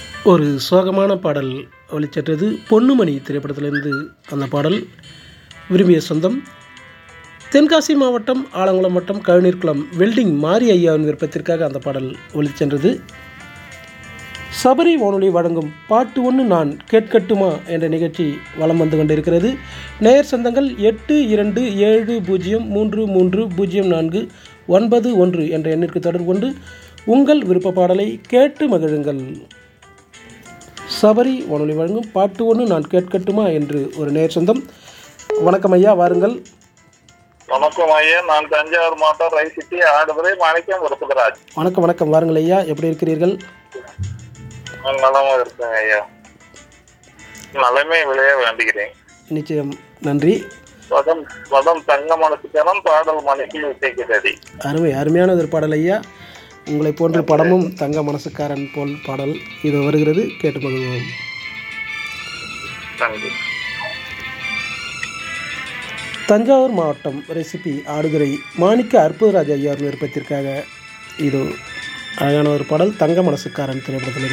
ஒரு சோகமான பாடல் ஒளிச்சென்றது பொன்னுமணி திரைப்படத்திலிருந்து அந்த பாடல் விரும்பிய சொந்தம் தென்காசி மாவட்டம் ஆலங்குளம் வட்டம் கழுநீர்குளம் வெல்டிங் மாரி ஐயாவின் விருப்பத்திற்காக அந்த பாடல் ஒளிச்சென்றது சபரி வானொலி வழங்கும் பாட்டு ஒன்று நான் கேட்கட்டுமா என்ற நிகழ்ச்சி வலம் வந்து கொண்டிருக்கிறது நேயர் சொந்தங்கள் எட்டு இரண்டு ஏழு பூஜ்ஜியம் மூன்று மூன்று பூஜ்ஜியம் நான்கு ஒன்பது ஒன்று என்ற எண்ணிற்கு தொடர்பு கொண்டு உங்கள் விருப்ப பாடலை கேட்டு மகிழுங்கள் சபரி வானொலி வழங்கும் பாட்டு ஒன்று நான் கேட்கட்டுமா என்று ஒரு நேர் சொந்தம் வணக்கம் ஐயா வாருங்கள் வணக்கம் ஐயா நான் தஞ்சாவூர் மாவட்டம் ரைசிட்டி ஆடுதுறை மாணிக்கம் விருப்பராஜ் வணக்கம் வணக்கம் வாருங்கள் ஐயா எப்படி இருக்கிறீர்கள் நான் நலமா இருக்கேன் ஐயா நலமே விளைய வேண்டுகிறேன் நிச்சயம் நன்றி வதம் வதம் தங்க மனசுக்கனம் பாடல் மணிக்கு இசைக்கிறது அருமை அருமையான ஒரு பாடல் ஐயா உங்களை போன்ற படமும் தங்க மனசுக்காரன் போல் பாடல் இது வருகிறது கேட்டு மகிழ்வோம் நன்றி தஞ்சாவூர் மாவட்டம் ரெசிபி ஆடுதுறை மாணிக்க அற்புதராஜ் ஐயார் விருப்பத்திற்காக இது அழகான ஒரு பாடல் தங்க மனசுக்காரன் திரைப்படத்தில்